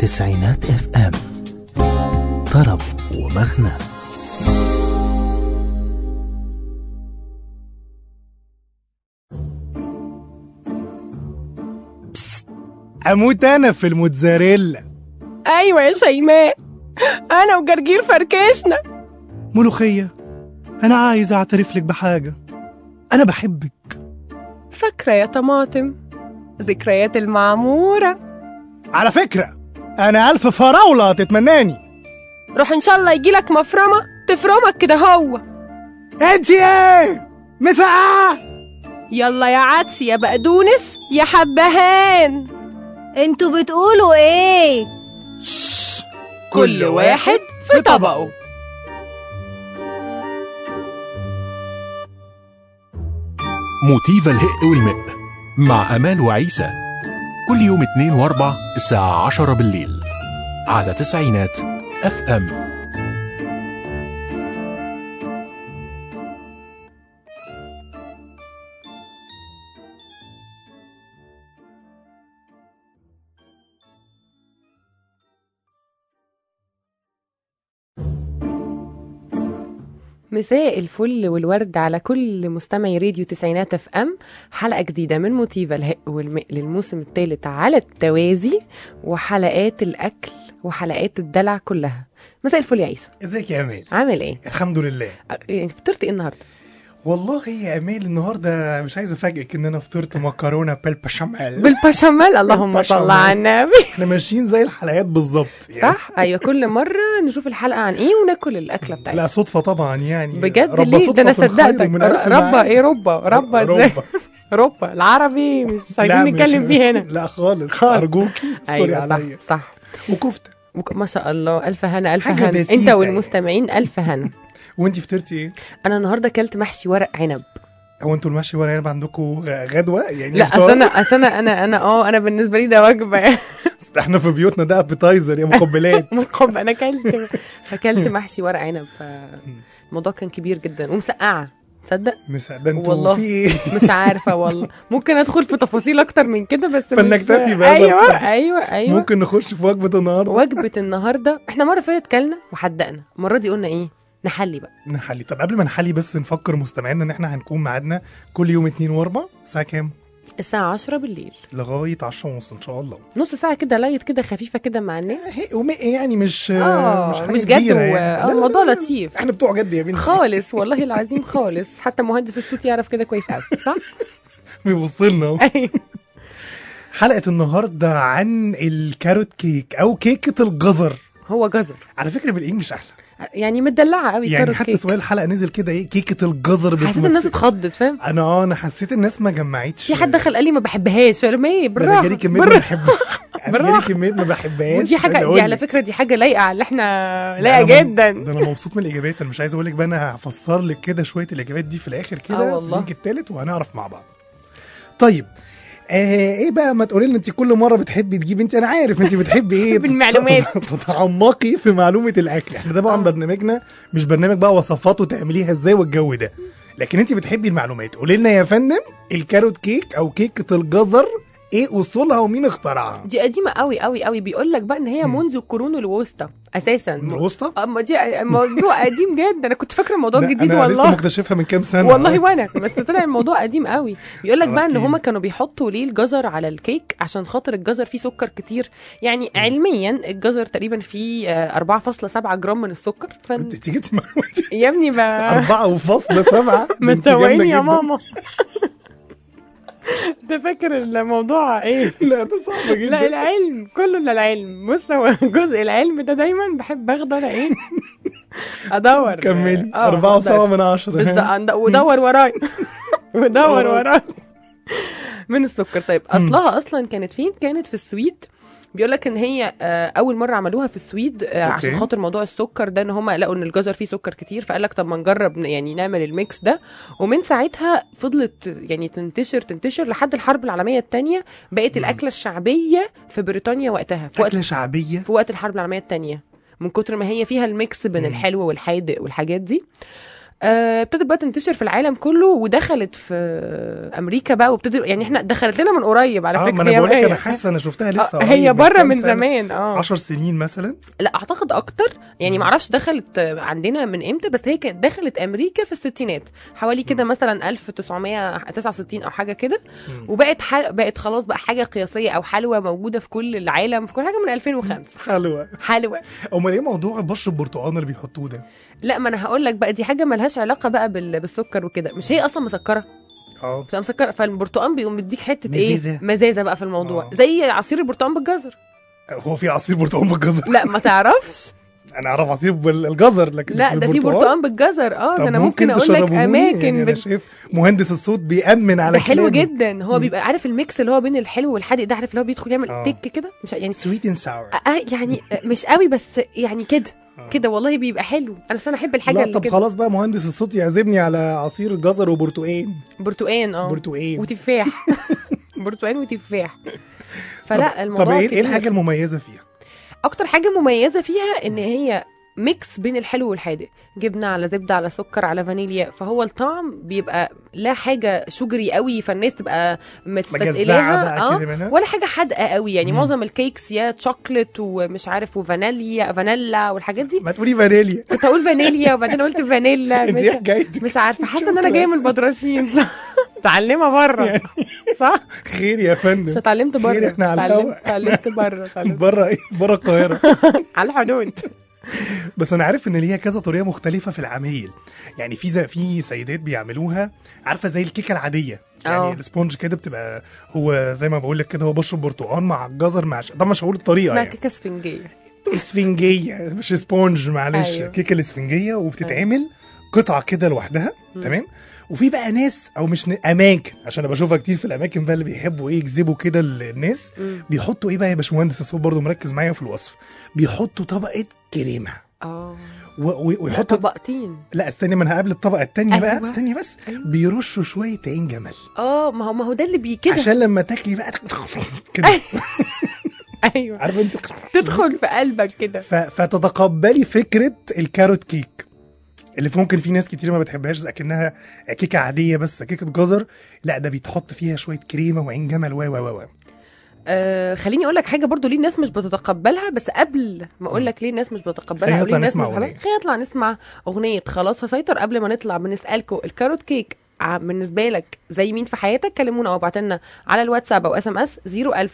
تسعينات اف ام طرب ومغنى اموت انا في الموتزاريلا ايوه يا شيماء انا وجرجير فركشنا ملوخيه انا عايز اعترف لك بحاجه انا بحبك فاكره يا طماطم ذكريات المعموره على فكره انا الف فراوله تتمناني روح ان شاء الله يجيلك مفرمه تفرمك كده هو انت ايه مسقعه يلا يا عدس يا بقدونس يا حبهان انتوا بتقولوا ايه كل واحد في طبقه موتيفا الهق والمق مع أمال وعيسى كل يوم اثنين واربع الساعة عشرة بالليل على تسعينات اف ام مساء الفل والورد على كل مستمعي راديو تسعينات اف ام حلقه جديده من موتيفا الهق والماء للموسم الثالث على التوازي وحلقات الاكل وحلقات الدلع كلها مساء الفل يا عيسى ازيك يا امال عامل ايه الحمد لله أ- يعني فطرت ايه النهارده والله يا امال النهارده مش عايز افاجئك ان انا فطرت مكرونه بالبشاميل بالبشاميل اللهم بالبشاميل. صل على النبي احنا ماشيين زي الحلقات بالظبط يعني. صح ايوه كل مره نشوف الحلقه عن ايه وناكل الاكله لا بتاعتنا صدفه طبعا يعني بجد رب ليه ده انا صدفة في الخير صدقتك ومن ألف ر- ربا معاد. ايه ربا ربا ازاي ربا. ربا العربي مش لا، عايزين مش- نتكلم فيه هنا لا خالص خالص. ارجوكي استوري ايوه عليا صح صح وكفته وك- ما شاء الله الف هنا الف حاجة هنا بسيطة انت يعني. والمستمعين الف هنا وانت فطرتي ايه؟ انا النهارده اكلت محشي ورق عنب هو انتوا المحشي ورق عنب عندكم غدوه يعني لا إفطار؟ اصل انا اصل انا انا انا اه انا بالنسبه لي ده وجبه أصل احنا في بيوتنا ده ابيتايزر يا مقبلات مقب انا اكلت فاكلت محشي ورق عنب فالموضوع كان كبير جدا ومسقعه تصدق مس- ده انتوا والله. في ايه؟ مش عارفه والله ممكن ادخل في تفاصيل اكتر من كده بس مش فلنكتفي بهذا ايوه القدر. ايوه ايوه ممكن نخش في وجبه النهارده وجبه النهارده احنا مره فاتت كلنا وحدقنا المره دي قلنا ايه نحلي بقى نحلي طب قبل ما نحلي بس نفكر مستمعينا ان احنا هنكون ميعادنا كل يوم اتنين واربع الساعه كام؟ الساعه 10 بالليل لغايه 10 ونص ان شاء الله نص ساعه كده لايت كده خفيفه كده مع الناس هي وم- يعني مش اه مش, حاجة مش جد كبيرة و... يعني. اه لا، لا، الموضوع لا، لا. لطيف احنا بتوع جد يا بنتي خالص والله العظيم خالص حتى مهندس الصوت يعرف كده كويس قوي صح بيبص لنا اهو حلقه النهارده عن الكاروت كيك او كيكه الجزر هو جزر على فكره بالانجلش احلى يعني مدلعه قوي يعني كاروت حتى كيك سؤال الحلقه نزل كده ايه كيكه الجزر حسيت بتمثل- الناس اتخضت فاهم انا اه انا حسيت الناس ما جمعتش في حد دخل قال لي ما بحبهاش فقال ايه ده انا بالراحه جالي كميه ما بالراحه بحبها انا جالي بالراحة. كميه ما بحبهاش ودي مش حاجه عايز دي أقول على لك. فكره دي حاجه لايقه على اللي احنا ده لايقه أنا م- جدا ده انا مبسوط من الاجابات انا مش عايز اقول لك بقى انا هفسر لك كده شويه الاجابات دي في الاخر كده آه في والله. اللينك التالت وهنعرف مع بعض طيب آه ايه بقى ما تقولي لنا انت كل مره بتحبي تجيبي انت انا عارف انت بتحبي ايه بالمعلومات. تتعمقي في معلومه الاكل احنا ده طبعا آه. برنامجنا مش برنامج بقى وصفات وتعمليها ازاي والجو ده لكن انت بتحبي المعلومات قولي لنا يا فندم الكاروت كيك او كيكه الجزر ايه اصولها ومين اخترعها دي قديمه قوي قوي قوي بيقول لك بقى ان هي مم. منذ القرون الوسطى اساسا من الوسطى اما دي موضوع قديم جدا انا كنت فاكره الموضوع ده جديد انا لسه والله مكتشفها من كام سنه والله وانا بس طلع الموضوع قديم قوي بيقول لك بقى ان أكيد. هما كانوا بيحطوا ليه الجزر على الكيك عشان خاطر الجزر فيه سكر كتير يعني علميا الجزر تقريبا فيه آه، 4.7 جرام من السكر ف انت تيجي تموتي يا ابني بقى أربعة وفاصلة سبعة ما انت جامدة تسويني يا جدا. ماما انت فاكر الموضوع ايه لا ده صعب لا جدا العلم كله من العلم بص هو جزء العلم ده دايما بحب اخده انا ايه ادور كملي آه، أربعة بقدر. وسبعة من عشرة بس ها؟ عند- ودور وراي ودور وراي. وراي من السكر طيب اصلها اصلا كانت فين كانت في السويد بيقول لك ان هي آه، اول مره عملوها في السويد آه، عشان أوكي. خاطر موضوع السكر ده ان هم لقوا ان الجزر فيه سكر كتير فقال لك طب ما نجرب ن- يعني نعمل الميكس ده ومن ساعتها فضلت يعني تنتشر تنتشر لحد الحرب العالميه الثانيه بقت الاكله الشعبيه في بريطانيا وقتها في وقت أكلة شعبية في وقت الحرب العالميه الثانيه من كتر ما هي فيها الميكس بين مم. الحلو والحادق والحاجات دي آه، ابتدت بقى تنتشر في العالم كله ودخلت في امريكا بقى وابتدي يعني احنا دخلت لنا من قريب على اه فكره ما انا هي- بقول لك هي- انا حاسه انا شفتها لسه آه، قريب هي بره كام من سنة. زمان اه 10 سنين مثلا لا اعتقد اكتر يعني معرفش دخلت عندنا من امتى بس هي كانت دخلت امريكا في الستينات حوالي كده مثلا 1969 او حاجه كده وبقت حل... بقت خلاص بقى حاجه قياسيه او حلوه موجوده في كل العالم في كل حاجه من 2005 حلوه حلوه امال ايه موضوع بشر البرتقال اللي بيحطوه ده لا ما انا هقول لك بقى دي حاجه ملهاش علاقه بقى بال... بالسكر وكده مش هي اصلا مسكره اه بتبقى مسكره فالبرتقال بيقوم مديك حته مزازة. ايه مزازه بقى في الموضوع آه. زي عصير البرتقال بالجزر هو في عصير برتقال بالجزر لا ما تعرفش انا اعرف عصير بالجزر لكن لا ده في برتقال بالجزر اه طب ده انا ممكن اقول لك تشربوهولي؟ اماكن يعني انا بت- شايف مهندس الصوت بيأمن على ده حلو كلامي. جدا هو بيبقى عارف الميكس اللي هو بين الحلو والحادق ده عارف اللي هو بيدخل يعمل آه. تك كده مش يعني سويت اند ساور آه يعني مش قوي بس يعني كده كده والله بيبقى حلو انا أصل انا احب الحاجه لا اللي طب كده خلاص بقى مهندس الصوت يعزمني على عصير جزر وبرتقال برتقان اه برتقال وتفاح برتقان وتفاح فلا الموضوع طب ايه ايه كبير. الحاجه المميزه فيها اكتر حاجه مميزه فيها ان هي ميكس بين الحلو والحادق جبنه على زبده على سكر على فانيليا فهو الطعم بيبقى لا حاجه شجري قوي فالناس تبقى مجزعة مستثقلها بقى كده منها؟ ولا حاجه حادقه قوي يعني مم. معظم الكيكس يا تشوكلت ومش عارف وفانيليا فانيلا والحاجات دي ما تقولي فانيليا كنت اقول فانيليا وبعدين قلت فانيلا انت مش, ايه حكايتك مش عارفه حاسه ان انا جايه من البدرشين متعلمه بره صح خير يا مش فندم اتعلمت بره خير، احنا على اتعلمت الهوا. اتعلمت بره اتعلمت بره ايه بره القاهره على الحدود بس انا عارف ان ليها كذا طريقه مختلفه في العمايل يعني في زي في سيدات بيعملوها عارفه زي الكيكه العاديه يعني اه. السبونج كده بتبقى هو زي ما بقول لك كده هو بشرب برتقال مع الجزر مع ش... طبعا مش هقول الطريقه اسمها يعني كيكه اسفنجيه اسفنجيه مش سبونج معلش أيوه. أيوه. كيكه الاسفنجيه وبتتعمل قطعه كده لوحدها تمام وفي بقى ناس او مش ن... اماكن عشان انا بشوفها كتير في الاماكن بقى اللي بيحبوا ايه يجذبوا كده ال- الناس مم. بيحطوا ايه بقى يا باشمهندس الصوت برضه مركز معايا في الوصف بيحطوا طبقه كريمه اه و... و... ويحطوا طبقتين لا استني ما انا هقابل الطبقه التانية بقى أيوة. استني بس أيوة. بيرشوا شويه عين جمل اه ما هو ما هو ده اللي بي كده عشان لما تاكلي بقى كده ايوه عارفه انت تدخل في قلبك كده ف... فتتقبلي فكره الكاروت كيك اللي في ممكن في ناس كتير ما بتحبهاش اكنها كيكه عاديه بس كيكه جزر لا ده بيتحط فيها شويه كريمه وعين جمل و و و آه خليني اقول لك حاجه برضو ليه الناس مش بتتقبلها بس قبل ما اقول لك ليه الناس مش بتتقبلها خلينا او ليه نطلع الناس نسمع مش بتحبها أغنية. خلينا نطلع نسمع اغنيه خلاص هسيطر قبل ما نطلع بنسالكم الكاروت كيك ع- بالنسبه لك زي مين في حياتك كلمونا او ابعتوا لنا على الواتساب او اس ام اس 01000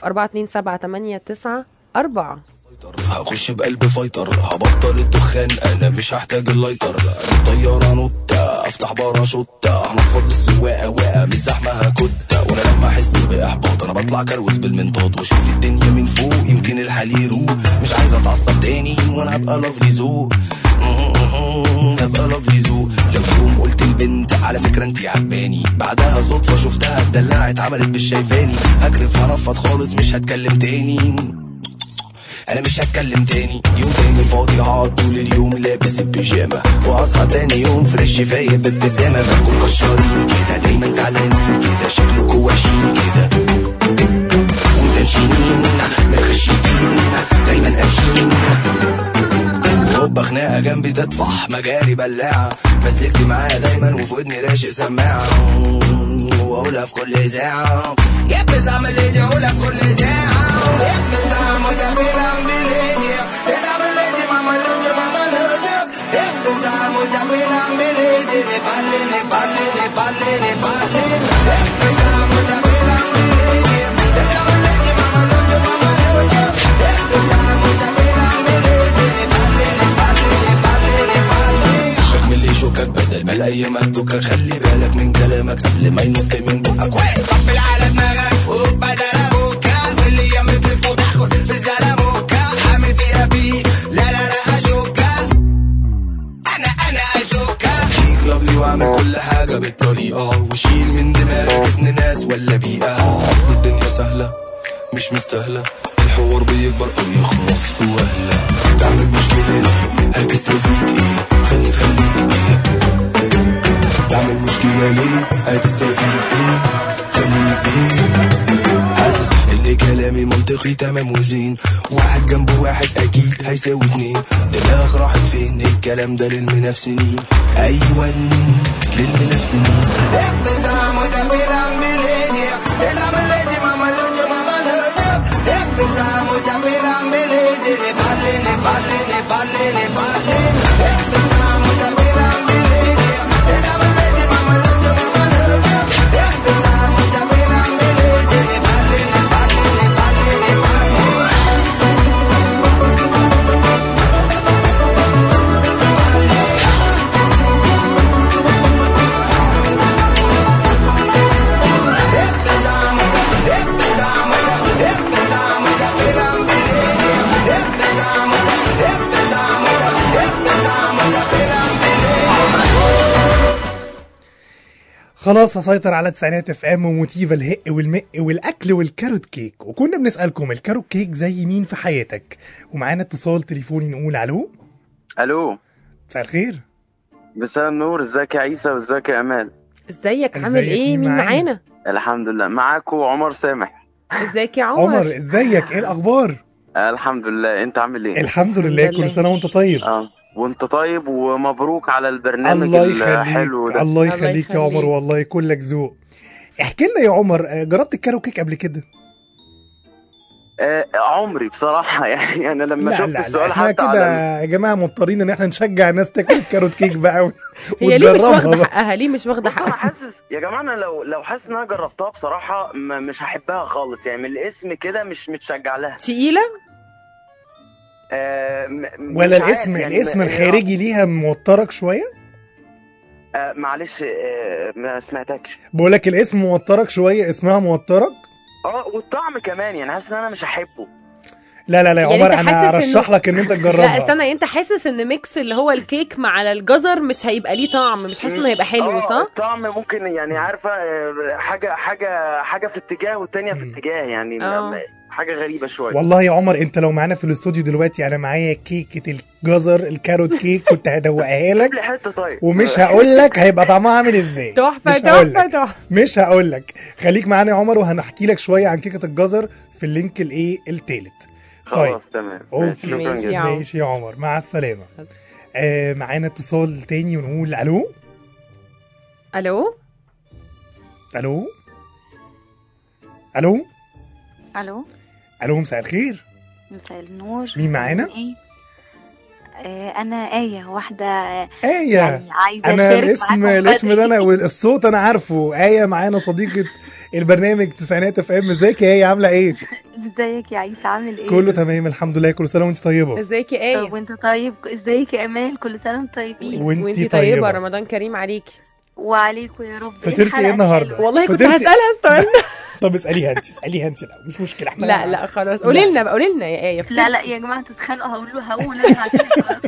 427 4 هخش بقلب فايتر هبطل الدخان انا مش هحتاج اللايتر الطيارة نوتة افتح باراشوتة هنفض للسواقة واقع من الزحمة هكتة وانا لما احس باحباط انا بطلع كروز بالمنطاد واشوف الدنيا من فوق يمكن الحال يروق مش عايز اتعصب تاني وانا هبقى لافلي ذوق هبقى لافلي ذوق لو يوم قلت البنت على فكرة انتي عجباني بعدها صدفة شفتها اتدلعت عملت مش شايفاني هكرف هنفض خالص مش هتكلم تاني انا مش هتكلم تاني يوم تاني فاضي هقعد طول اليوم لابس البيجامه واصحى تاني يوم فريش فايق بابتسامه بكون كشارين كده دايما زعلانين كده شكلكوا وحشين كده ومتنشنين متخشبين دايما قافشين هوبا خناقه جنبي تطفح مجاري بلاعه مسكتي معايا دايما وفي ودني راشق سماعه واقولها في كل اذاعه يبس اعمل ليدي اقولها في كل اذاعه يبس اعمل ده بيلم بليدي يبس اعمل ليدي ماما لودي ماما لودي يبس اعمل ده بيلم بليدي نبالي نبالي نبالي نبالي يبس اعمل ده بيلم بليدي يبس اعمل ليدي ماما لودي ماما لودي يبس اعمل ده بيلم بليدي نبالي نبالي نبالي نبالي اكمل لي شوكك بدل ما الايام هتدوكك خلي بالك من كلامك قبل ما ينط من بقك واحد طبل على دماغك وبدل ابوك واللي يوم تلف وتاخد في الزلموكة عامل فيها بيس لا لا لا اشوكك انا انا اشوكك شيك لافلي واعمل كل حاجة بالطريقة وشيل من دماغك ابن ناس ولا بيئة اصل الدنيا سهلة مش مستاهلة الحوار بيكبر او يخلص في وهلة تعمل مشكلة ليه هتستفيد ايه خلي خليك ايه تعمل مشكلة ليه هتستفيد ايه خليك ايه حاسس ان كلامي منطقي منطقي تمام وزين واحد جنب واحد اكيد هيساوي اتنين دماغك راحت فين الكلام ده للمنافسين ايوه للمنافسين Empezamos ya pilambileje Esa meleje mama leje mama leje Empezamos ya pilambileje Nepale, Nepale, Nepale, Nepale Empezamos ya pilambileje Esa meleje mama leje mama leje Empezamos ya pilambileje Nepale, Nepale, Nepale, Nepale Empezamos ya, empezamos ya, empezamos ya pilambileje Empezamos ya, empezamos ya, empezamos ya pilambileje خلاص هسيطر على تسعينات اف ام وموتيفا الهق والمق والاكل والكاروت كيك وكنا بنسالكم الكاروت كيك زي مين في حياتك ومعانا اتصال تليفوني نقول الو الو مساء الخير مساء النور ازيك يا عيسى وازيك يا امال ازيك عامل ازيك، ايه مين مين معانا؟ معانا الحمد لله معاكم عمر سامح ازيك يا عمر عمر ازيك ايه الاخبار الحمد لله انت عامل ايه الحمد لله الحمد لله. كل سنه وانت طيب اه وانت طيب ومبروك على البرنامج الله يخليك الحلو ده الله الله يخليك يا عمر يخليك. والله كلك ذوق احكي لنا يا عمر آه، جربت الكاروت كيك قبل كده آه عمري بصراحة يعني انا لما لا شفت لا لا السؤال احنا حتى كده على يا جماعه مضطرين ان احنا نشجع الناس تاكل الكاروت كيك بقى و- هي ليه مش وتجربها واخده بقى. حقها ليه مش واخده بص انا حقها حاسس يا جماعه انا لو لو حاسس ان انا جربتها بصراحه ما مش هحبها خالص يعني من الاسم كده مش متشجع لها تقيله آه م- مش ولا عارف الاسم يعني الاسم ما- الخارجي ليها موترك شويه آه معلش آه ما سمعتكش بقول لك الاسم موترك شويه اسمها موترك اه والطعم كمان يعني حاسس ان انا مش هحبه لا لا لا يا يعني عمر أنت انا حاسس ارشح إنه- لك ان انت تجربها لا استنى انت حاسس ان ميكس اللي هو الكيك مع الجزر مش هيبقى ليه طعم مش حاسس انه هيبقى حلو آه، صح الطعم ممكن يعني عارفه آه، حاجه حاجه حاجه في اتجاه والتانيه في مم. اتجاه يعني آه. م- حاجه غريبه شويه والله يا عمر انت لو معانا في الاستوديو دلوقتي انا معايا كيكه الجزر الكاروت كيك كنت هدوقها سيب لك لي حته طيب ومش هقول لك هيبقى طعمها عامل ازاي تحفه مش هقول تحفه لك تحفه مش هقول لك خليك معانا يا عمر وهنحكي لك شويه عن كيكه الجزر في اللينك الايه التالت طيب خلاص تمام اوكي ماشي، شكرا ماشي جدا يا عمر. ماشي يا عمر مع السلامه آه معانا اتصال تاني ونقول الو الو الو الو الو الو مساء الخير مساء النور مين معانا؟ ايه آه انا آية واحدة آية يعني عايزة انا أشارك الاسم معاكم الاسم ده انا بدري. والصوت انا عارفه آية معانا صديقة البرنامج تسعينات اف ام ازيك يا آية عاملة ايه؟ ازيك يا عيسى عامل ايه؟ كله تمام الحمد لله كل سنة وانت طيبة ازيك يا طب ايه وانت طيب ازيك يا امال كل سنة وانتم طيبين وانتي وانتي طيبة. طيبه رمضان كريم عليكي وعليكم يا رب فطرتي الحلقة ايه النهاردة؟ الحلوة؟ والله كنت فطرتي- هسالها السؤال ده. طب اسأليها انت اسأليها انت لا مش مشكلة احنا لا لا خلاص قولي لنا بقى قولي لنا يا ايه لا لا يا جماعة تتخانقوا هقول له هقول انا هعترف.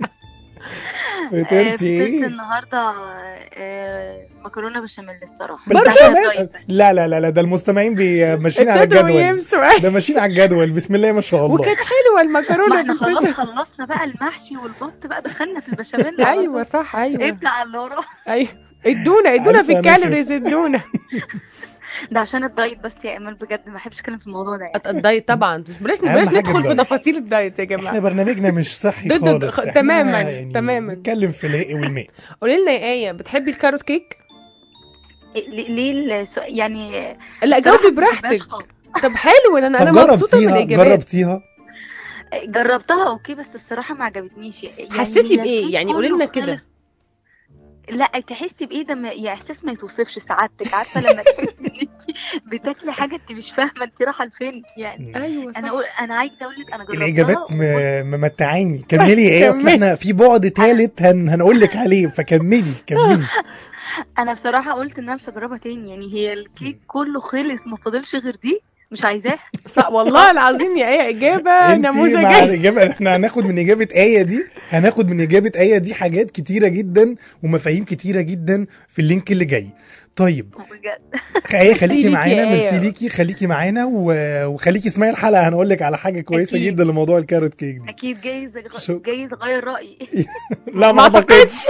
آه، فطرتي فطرت ايه؟ النهاردة آه، مكرونة بشاميل الصراحة برضه عشان كمان؟ الدايت بس. لا لا لا لا ده المستمعين بي- ماشيين على ابتدوا الجدول يمشوا ده ماشيين على الجدول بسم الله ما شاء الله وكانت حلوه ما المكرونه احنا خلاص بالبشاميل خلصنا بقى المحشي والبط بقى دخلنا في البشاميل على ايوه طول. صح ايوه ابدأ على اللي وراه ايوه ادونا ادونا في عارفة أنا الكالوريز ادونا ده عشان الدايت بس يا امال بجد ما بحبش اتكلم في الموضوع ده يعني. الدايت طبعا بلاش أهم بلاش حاجة ندخل في الدايت. تفاصيل الدايت يا احنا جماعه برنامجنا مش صحي ضد- خالص خ- احنا تماماً، يعني تماماً. بنتكلم في الهق والماء قولي لنا يا ايه بتحبي الكاروت كيك إيه- ليه ليه السؤال يعني لا بصراحة جاوبي ما بحبهاش براحتك خالص. طب حلو ده انا انا طب مبسوطه جربتيها بالاجابات جربتيها جربتها اوكي بس الصراحه ما عجبتنيش يعني حسيتي هي بإيه؟ الكيك يعني قولي كله لنا كده. خلص. لا تحسي بايه ده ما- يا احساس ما يتوصفش سعادتك عارفه لما تحسي ان انت بتاكلي حاجه انت مش فاهمه انت رايحه لفين يعني ايوه انا صح اقول انا عايزه اقول لك انا جربتها الاجابات وقلت- م- ممتعاني كملي ايه اصل كملي. احنا في بعد ثالث هن هنقول لك عليه فكملي كملي انا بصراحه قلت ان انا مش هجربها تاني يعني هي الكيك كله خلص ما فاضلش غير دي مش عايزاها صح والله العظيم يا ايه اجابه انت مع نموذجيه الاجابه احنا هناخد من اجابه ايه دي هناخد من اجابه ايه دي حاجات كتيره جدا ومفاهيم كتيره جدا في اللينك اللي جاي طيب بجد ايه خليكي ليكي معانا يا آية. ميرسي ليكي خليكي معانا و- وخليكي اسمعي الحلقه هنقول لك على حاجه كويسه أكيد. جدا لموضوع الكاروت كيك دي اكيد جايز شو- جايز اغير رايي لا ما اعتقدش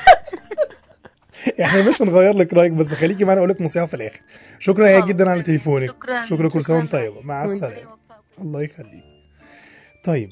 احنا مش هنغير لك رايك بس خليكي معانا اقول لك نصيحه في الاخر شكرا يا خلاص. جدا على تليفونك شكرا شكرا كل سنه وانت شكراً. طيبه مع وانت- السلامه أيوة. الله يخليك طيب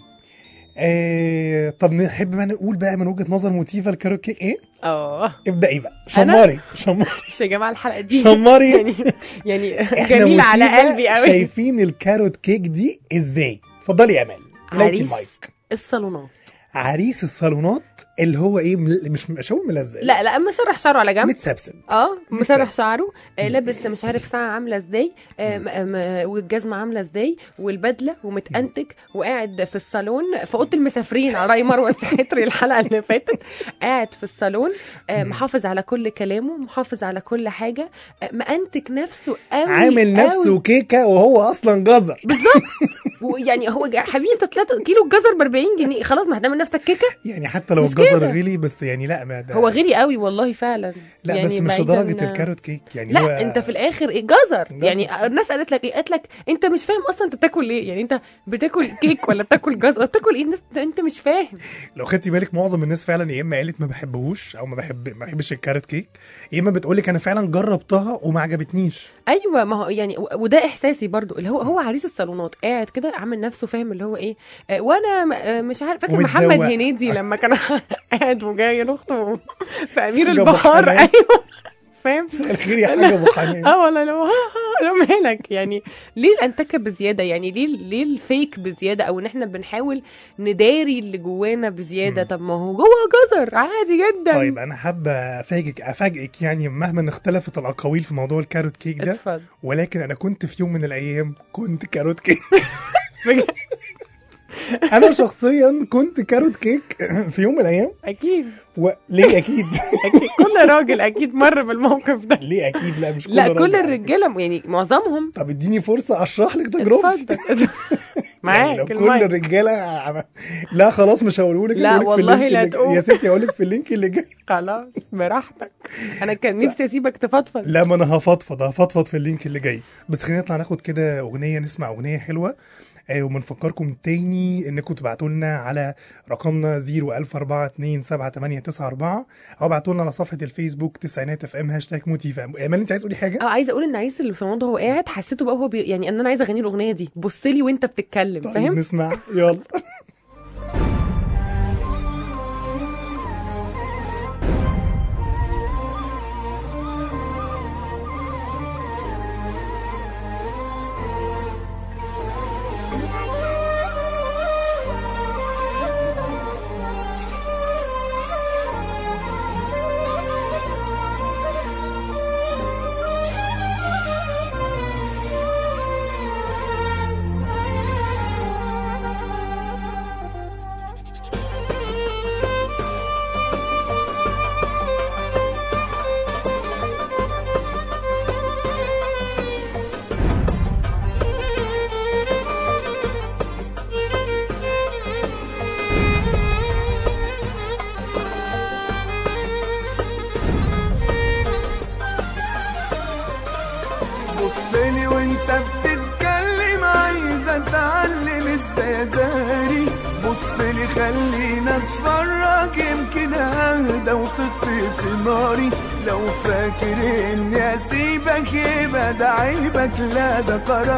آه طب نحب بقى نقول بقى من وجهه نظر موتيفا الكاروت كيك ايه؟ اه ابدأي بقى شماري شماري مش يا جماعه الحلقه دي شماري يعني يعني احنا جميله على موتيفا قلبي قوي شايفين الكاروت كيك دي ازاي؟ اتفضلي يا امال إليكي عريس المايك الصالونات عريس الصالونات اللي هو ايه مل... مش مش هو ملزق لا لا مسرح شعره على جنب متسبسب اه مسرح متسبسب. شعره آه لابس مش عارف ساعه عامله ازاي آه م- م- والجزمه عامله ازاي والبدله ومتأنتج وقاعد في الصالون في اوضه المسافرين على راي مروه السحتري الحلقه اللي فاتت قاعد في الصالون آه محافظ على كل كلامه محافظ على كل حاجه آه مأنتج نفسه قوي عامل نفسه قوي. كيكه وهو اصلا جزر ويعني هو جا- حبيبي انت 3 كيلو الجزر ب 40 جنيه خلاص ما هتعمل نفسك كيكه يعني حتى لو مش الجزر كده. غلي بس يعني لا ما ده هو غالي قوي والله فعلا لا يعني بس مش بعيداً- لدرجه الكاروت كيك يعني هو لا انت في الاخر ايه جزر جزر. يعني الناس قالت لك ايه قالت لك انت مش فاهم اصلا انت بتاكل ايه يعني انت بتاكل كيك ولا بتاكل جزر ولا بتاكل ايه الناس انت مش فاهم لو خدتي بالك معظم الناس فعلا يا اما قالت ما بحبهوش او ما بحب ما بحبش الكاروت كيك يا اما بتقول لك انا فعلا جربتها وما عجبتنيش ايوه ما هو يعني و- وده احساسي برضو اللي هو هو عريس الصالونات قاعد كده عامل نفسه فاهم اللي هو ايه آه، وانا م- آه، مش عارف فاكر ومتزوق. محمد هنيدي لما كان قاعد وجاي اخته في امير حاجة البحار بحنان. ايوه فاهم مساء الخير يا حاجه ابو حنان اه والله لو ها ها لو مالك يعني ليه الانتكه بزياده يعني ليه ليه الفيك بزياده او ان احنا بنحاول نداري اللي جوانا بزياده طب ما هو جوه جزر عادي جدا طيب انا حابه افاجئك افاجئك يعني مهما اختلفت الاقاويل في موضوع الكاروت كيك ده اتفضل ولكن انا كنت في يوم من الايام كنت كاروت كيك بجد. انا شخصيا كنت كاروت كيك في يوم من الايام اكيد وليه اكيد اكيد كل راجل اكيد مر بالموقف ده ليه اكيد لا مش كل لا راجل كل على الرجاله يعني معظمهم طب اديني فرصه اشرح لك تجربتي اتفضل يعني لو معاك كل المايك الرجاله عم... لا خلاص مش هقوله لك لا هقوله لك في والله اللينك لا اللي- تقول. يا ستي هقول لك في اللينك اللي جاي خلاص براحتك انا كان نفسي اسيبك تفضفض لا ما انا هفضفض هفضفض في اللينك اللي جاي بس خلينا نطلع ناخد كده اغنيه نسمع اغنيه حلوه آه وبنفكركم تاني انكم تبعتوا لنا على رقمنا 010427894 او ابعتوا لنا على صفحه الفيسبوك تسعينات اف ام هاشتاج موتيفا امال انت عايز تقولي حاجه؟ اه عايزه اقول ان عريس اللي في الموضوع هو قاعد حسيته بقى هو بي... يعني ان انا عايزه اغني الاغنيه دي بص لي وانت بتتكلم طيب فاهم نسمع يلا بصلي وانت بتتكلم عايز اتعلم ازاي اداري بصلي خلينا اتفرج يمكن اهدى وتطفي في ناري لو فاكر اني اسيبك يبقى ده عيبك لا ده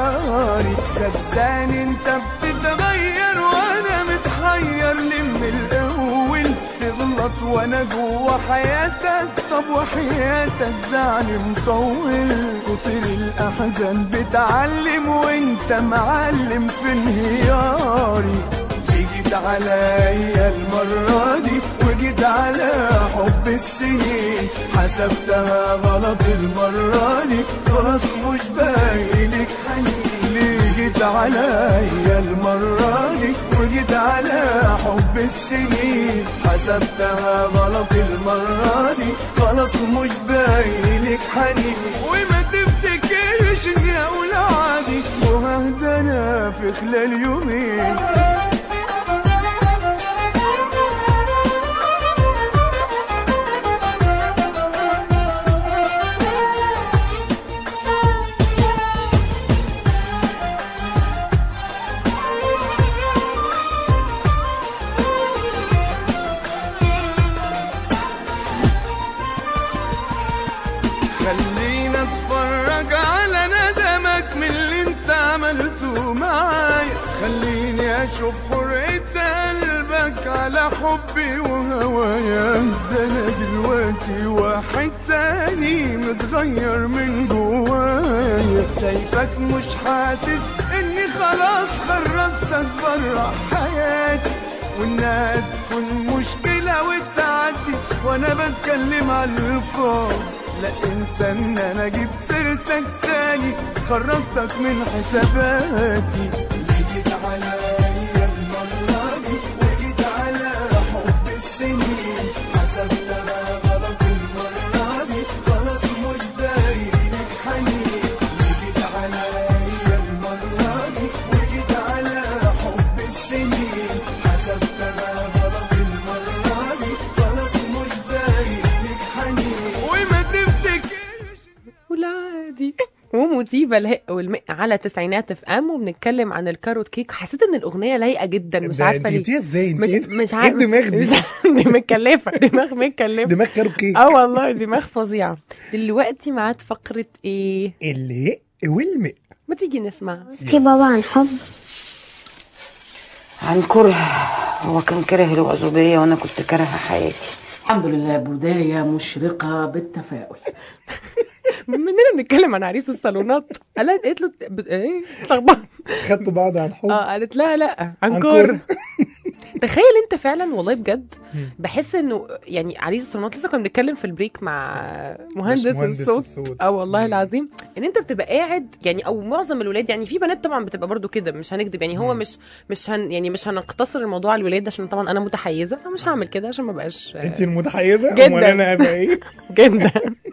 قراري صدقني انت بتتغير وانا متحير ليه من الاول تغلط وانا جوا حياتك طب وحياتك زعل مطول كتر الاحزان بتعلم وانت معلم في انهياري جيت عليا المرة دي وجيت على حب السنين حسبتها غلط المرة دي خلاص مش باينك حنين ليه جيت عليا المرة دي وجيت على حب السنين حسبتها غلط المرة دي خلاص مش باينك حنين وما تفتكرش اني اقول عادي وههدى انا في خلال يومين خلينا اتفرج على ندمك من اللي انت عملته معايا شوف حرية قلبك على حبي وهوايا ده انا دلوقتي واحد تاني متغير من جوايا شايفك مش حاسس اني خلاص خرجتك برا حياتي وانها تكون مشكلة وتعدي وانا بتكلم على الفاضي لا انسى ان انا اجيب سيرتك تاني خرجتك من حساباتي جيت عليا المرة دي وجيت على حب السنين حسبتها غلط المرة دي خلاص مش دايرك حنين جيت عليا المرة دي وجيت على حب السنين حسبتها غلط المرة دي خلاص مش دايرك حنين وما تفتكرش والعادي وموتيفا الهق والمق على تسعينات اف ام وبنتكلم عن الكاروت كيك حسيت ان الاغنيه لايقه جدا مش ده عارفه انت ليه جبتيها ازاي انت مش ايه مش ايه عارفه الدماغ دي مش دي متكلفه دماغ متكلفه دماغ كاروت كيك اه والله دماغ فظيعه دلوقتي معاد فقره ايه اللي والمق ما تيجي نسمع في بابا عن حب عن كره هو كان كره العزوبية وأنا كنت كاره حياتي الحمد لله بداية مشرقة بالتفاؤل مننا بنتكلم عن عريس الصالونات قالت قالت له ب- ايه اتلخبطت خدتوا بعض عن حب اه قالت لها لا عن عن كره كره. تخيل انت فعلا والله بجد بحس انه يعني عريس الصالونات لسه كنا بنتكلم في البريك مع مهندس, باشمهندس الصوت, الصوت. اه والله العظيم ان انت بتبقى قاعد يعني او معظم الولاد يعني في بنات طبعا بتبقى برضو كده مش هنكذب يعني هو مش مش هن يعني مش هنقتصر الموضوع على الولاد عشان طبعا انا متحيزه فمش هعمل كده عشان ما بقاش انت المتحيزه جدا. امال انا ابقى ايه جدا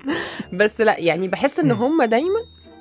بس لا يعني بحس ان هم دايما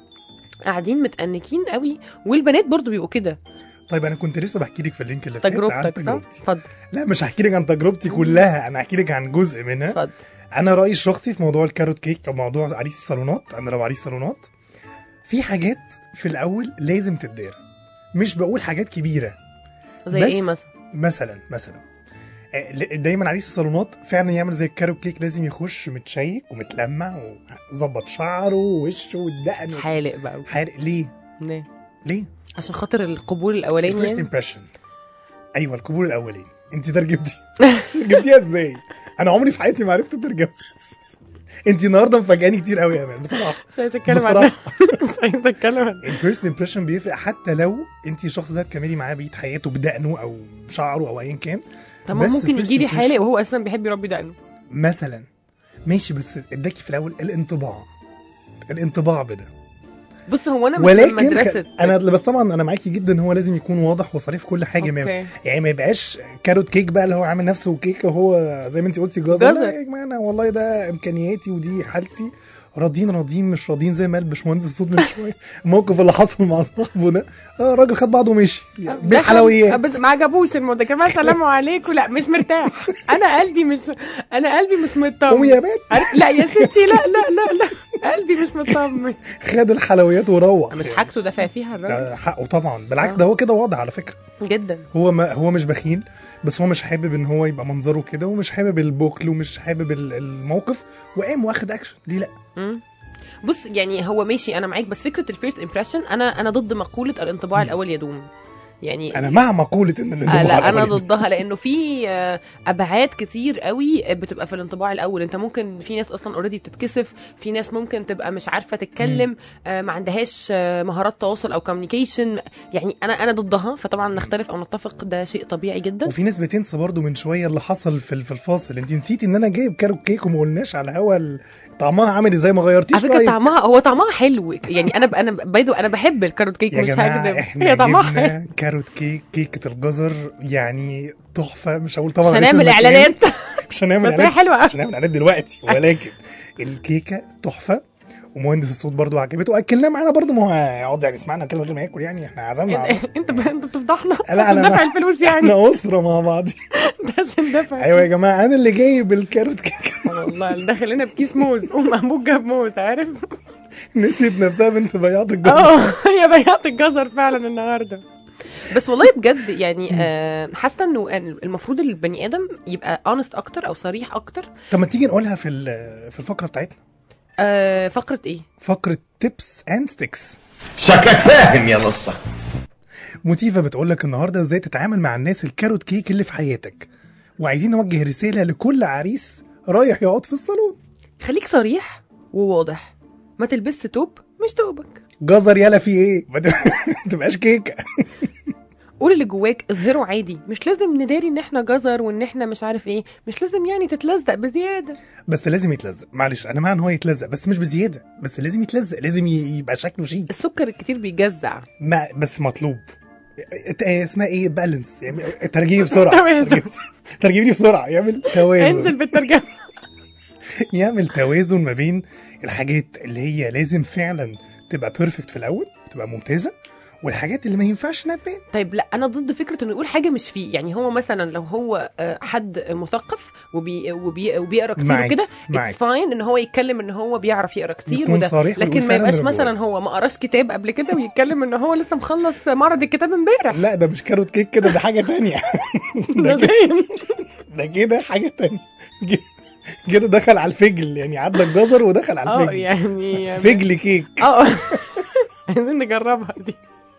قاعدين متأنكين قوي والبنات برضو بيبقوا كده طيب انا كنت لسه بحكي لك في اللينك اللي فات عن تجربتك صح؟ تجربتي اتفضل لا مش هحكي لك عن تجربتي كلها انا هحكي لك عن جزء منها اتفضل انا رايي الشخصي في موضوع الكاروت كيك او موضوع عريس الصالونات انا لو عريس صالونات في حاجات في الاول لازم تتدار مش بقول حاجات كبيره زي بس ايه مثلا؟ مثلا مثلا آه، ل- دايما عريس الصالونات فعلا يعمل زي الكاروت كيك لازم يخش متشيك ومتلمع وظبط شعره ووشه والدقن حالق بقى حالق ليه؟ ليه؟ ليه؟ عشان خاطر القبول الاولاني الفيرست يعني؟ امبريشن ايوه القبول الاولاني انت ترجمتي ترجمتيها ازاي؟ انا عمري في حياتي ما عرفت اترجمها انت النهارده مفاجئاني كتير قوي يا امان بصراحه مش عايزه اتكلم عن بصراحة. مش عايزه اتكلم عن الفيرست امبريشن بيفرق حتى لو انت الشخص ده هتكملي معاه بقيه حياته بدقنه او بشعره او ايا كان طب ما هو بس ممكن first يجي لي impression- حالق وهو اساسا بيحب يربي دقنه مثلا ماشي بس اداكي في الاول الانطباع الانطباع بده بص هو انا مش من ولكن مدرسه خ... انا بس طبعا انا معاكي جدا هو لازم يكون واضح وصريح في كل حاجه ما أوكي. يعني ما يبقاش كاروت كيك بقى اللي هو عامل نفسه كيك وهو زي ما انت قلتي جزر جزر. لا يا جماعه انا والله ده امكانياتي ودي حالتي راضيين راضيين مش راضيين زي ما قال باشمهندس الصوت من شويه الموقف اللي حصل مع صاحبه ده اه الراجل خد بعضه ومشي دخل- بالحلويات بس ما عجبوش الموضوع كمان سلام عليكم لا مش مرتاح انا قلبي مش انا قلبي مش مطمن قومي يا بنت عارف- لا يا ستي لا لا لا لا قلبي مش مطمن خد الحلويات وروح مش حاجته دافع فيها الراجل ده حقه طبعا بالعكس ده هو كده واضح على فكره جدا هو ما هو مش بخيل بس هو مش حابب ان هو يبقى منظره كده ومش حابب البخل ومش حابب ال- الموقف وقام واخد اكشن ليه لا مم. بص يعني هو ماشي انا معاك بس فكره الفيرست امبريشن انا انا ضد مقوله الانطباع الاول يدوم يعني انا مع مقوله ان آه الانطباع لا انا الأولي ده. ضدها لانه في آه، ابعاد كتير قوي بتبقى في الانطباع الاول انت ممكن في ناس اصلا اوريدي بتتكسف في ناس ممكن تبقى مش عارفه تتكلم آه، ما عندهاش آه، مهارات تواصل او كوميونيكيشن يعني انا انا ضدها فطبعا نختلف او نتفق ده شيء طبيعي جدا وفي ناس بتنسى برضو من شويه اللي حصل في ال- في الفاصل انت نسيتي ان انا جايب كاروت كيك وما قلناش على الهوا ال- طعمها عامل ازاي ما غيرتيش على فكره رأيك. طعمها هو طعمها حلو يعني انا ب- انا بايدو انا بحب الكاروت كيك يا مش جماعه هكذب احنا هي طعمها حلو جبنا كاروت كيك كيكه الجزر يعني تحفه مش هقول طبعا مش اسم هنعمل المكان. اعلانات مش هنعمل بس هي اعلانات حلوة أوي. مش هنعمل اعلانات دلوقتي ولكن الكيكه تحفه ومهندس الصوت برضو عجبته اكلناه معانا برضو ما هو هيقعد يعني يسمعنا كده من غير ما ياكل يعني احنا عزمنا على انت ب- انت بتفضحنا لا عشان انا دافع ما- الفلوس يعني احنا اسره مع بعض ده عشان دافع ايوه يا جماعه انا اللي جايب الكاروت كيك والله اللي داخل هنا بكيس موز قوم ابوك جاب موز عارف نسيت نفسها بنت بياض الجزر اه هي بياط الجزر فعلا النهارده بس والله بجد يعني آه، حاسه انه المفروض البني ادم يبقى اونست اكتر او صريح اكتر طب ما تيجي نقولها في ال- في الفقره بتاعتنا آه، فقره ايه فقره تيبس اند ستيكس شكك فاهم يا نصة موتيفا بتقول لك النهارده ازاي تتعامل مع الناس الكاروت كيك اللي في حياتك وعايزين نوجه رساله لكل عريس رايح يقعد في الصالون خليك صريح وواضح ما تلبسش توب مش توبك جزر يلا في ايه ما ت- تبقاش كيكه قول اللي جواك اظهره عادي مش لازم نداري ان احنا جزر وان احنا مش عارف ايه مش لازم يعني تتلزق بزياده بس لازم يتلزق معلش انا مع ان هو يتلزق بس مش بزياده بس لازم يتلزق لازم ي- يبقى شكله شيك السكر الكتير بيجزع ما بس مطلوب ات- آه، اسمها ايه بالانس يعني ترجمي بسرعه توازن. ترجمي- ترجمي بسرعه يعمل توازن انزل بالترجمه يعمل توازن ما بين الحاجات اللي هي لازم فعلا تبقى بيرفكت في الاول تبقى ممتازه والحاجات اللي ما ينفعش انها تبان طيب لا انا ضد فكره انه يقول حاجه مش فيه يعني هو مثلا لو هو آه، حد مثقف وبي وبي وبيقرا كتير معاك، وكده معاك. اتس فاين ان هو يتكلم ان هو بيعرف يقرا كتير يكون وده صريح ويقول لكن ما فعلاً يبقاش اللي مثلا هو ما قراش كتاب قبل كده ويتكلم ان هو لسه مخلص معرض الكتاب امبارح لا ده مش كاروت كيك كده ده حاجه تانية ده زي ده كده حاجه تانية كده- كده دخل على الفجل يعني عدى الجزر ودخل على اه الفجل يعني فجل كيك اه عايزين نجربها دي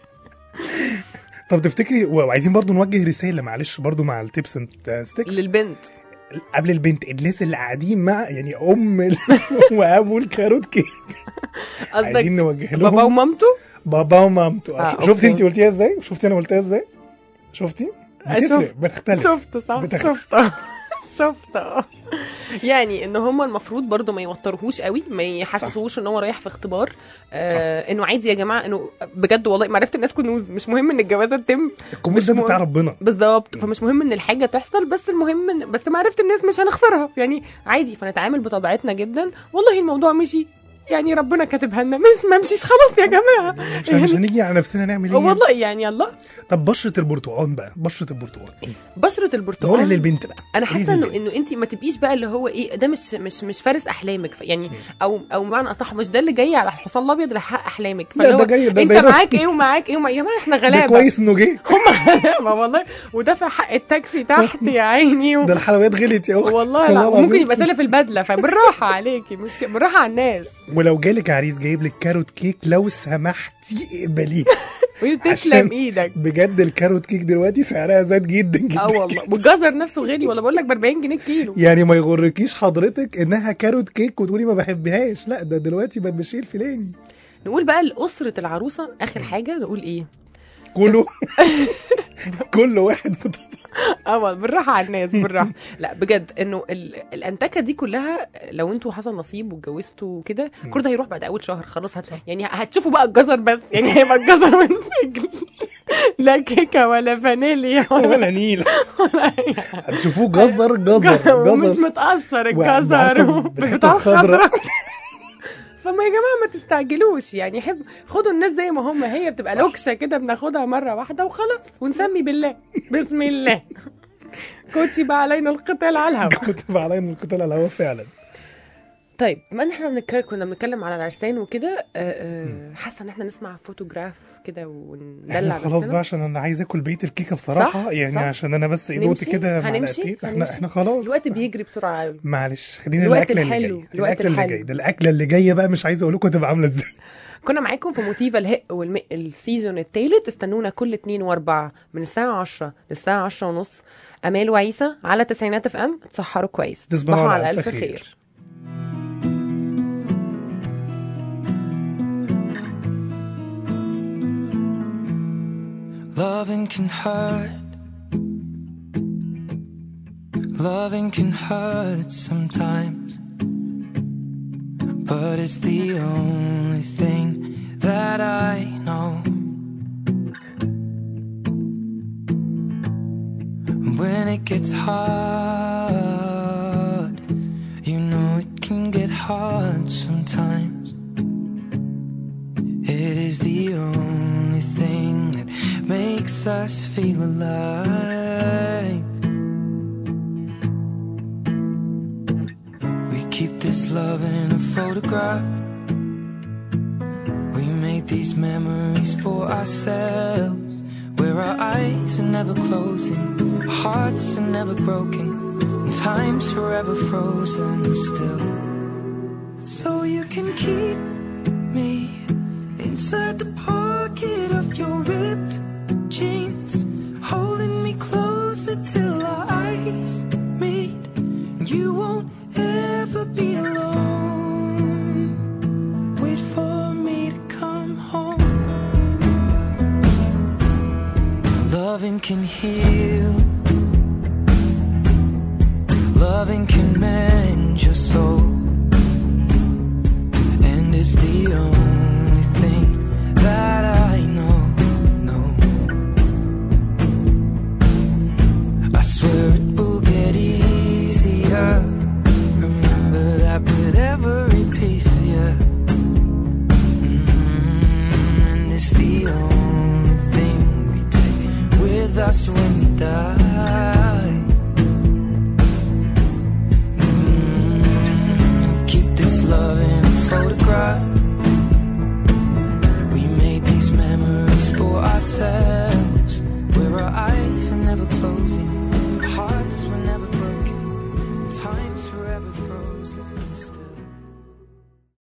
طب تفتكري وعايزين برضو نوجه رساله معلش برضو مع التيبس اند ستيكس للبنت قبل البنت الناس اللي قاعدين مع يعني ام ال- وابو الكاروت كيك عايزين قصدك نوجه لهم بابا ومامته بابا ومامته آه، آه شفتي أوكي. انت قلتيها ازاي شفتي انا قلتها ازاي شفتي بتفرق شفت. بتختلف شفت صح بتخ- شفت شفت اه يعني ان هم المفروض برضو ما يوترهوش قوي ما يحسسوش ان هو رايح في اختبار آه انه عادي يا جماعه انه بجد والله معرفه الناس كنوز مش مهم ان الجوازه تتم الكوميد ده مش بتاع مهم. ربنا بالظبط فمش مهم ان الحاجه تحصل بس المهم إن بس معرفه الناس مش هنخسرها يعني عادي فنتعامل بطبيعتنا جدا والله الموضوع مشي يعني ربنا كاتبها لنا مش ما مشيش خلاص يا جماعه مش مش هنيجي على نفسنا نعمل ايه والله يعني الله طب بشره البرتقال بقى بشره البرتقال بشره نقولها البرتقال للبنت بقى انا قولي حاسه انه للبنت. انه انت ما تبقيش بقى اللي هو ايه ده مش مش مش فارس احلامك ف- يعني او او بمعنى اصح مش ده اللي جاي على الحصان الابيض اللي هيحقق احلامك لا، فاللي ده هو جاي- ده انت بيض- معاك ايه ومعاك ايه وما يا جماعه احنا ده غلابه كويس انه جه هم غلابه والله ودافع حق التاكسي تحت يا عيني و... ده الحلويات غلت يا اختي والله لا العظيم. وممكن يبقى سالف البدله فبالراحه عليكي مش ك- بالراحه على الناس ولو جالك عريس جايب لك كاروت كيك لو سمحتي اقبليه وهي عشان تسلم ايدك بجد الكاروت كيك دلوقتي سعرها زاد جدا جدا اه والله والجزر نفسه غالي ولا بقول لك ب 40 جنيه الكيلو يعني ما يغركيش حضرتك انها كاروت كيك وتقولي ما بحبهاش لا ده دلوقتي بقت بالشيء الفلاني نقول بقى لاسره العروسه اخر حاجه نقول ايه كله كل واحد بط- اه بالراحه على الناس بالراحه لا بجد انه ال... الانتكه دي كلها لو انتوا حصل نصيب واتجوزتوا كده كل ده هيروح بعد اول شهر خلاص هت... يعني هتشوفوا بقى الجزر بس يعني هيبقى الجزر والفجل لا كيكه ولا فانيليا ولا نيل هتشوفوه جزر جزر ومش جزر متقشر وعارفة الجزر بالحتة بتاع الخضراء. خضرا فما يا جماعه ما تستعجلوش يعني حب خدوا الناس زي ما هم هي بتبقى لوكشه كده بناخدها مره واحده وخلاص ونسمي بالله بسم الله كتب علينا القتال على الهوا كتب علينا القتال على الهواء فعلا طيب ما احنا بنتكلم كنا بنتكلم على العرسان وكده آه، آه، حاسه ان احنا نسمع فوتوغراف كده وندلع احنا خلاص نفسنا. بقى عشان انا عايز اكل بيت الكيكه بصراحه صح، يعني صح. عشان انا بس نوت نمشي؟ كده هنمشي معلقتين احنا هنمشي؟ احنا خلاص الوقت بيجري بسرعه قوي معلش خلينا الوقت الاكله اللي الحلو، جايه الوقت الاكله اللي الحلو. جايه ده الاكله اللي جايه بقى مش عايز اقول لكم هتبقى عامله ازاي كنا معاكم في موتيفا الهق والمق السيزون الثالث استنونا كل اتنين واربعة من الساعة 10 للساعة 10 ونص أمال وعيسى على تسعينات اف ام تصحروا كويس تصبحوا على ألف خير. Loving can hurt. Loving can hurt sometimes. But it's the only thing that I know. When it gets hard, you know it can get hard sometimes. It is the only thing that makes us feel alive. We keep this love in a photograph. We made these memories for ourselves. Where our eyes are never closing, our hearts are never broken, and time's forever frozen still. So you can keep me inside the pocket of your ripped Loving can heal. Loving can mend your soul.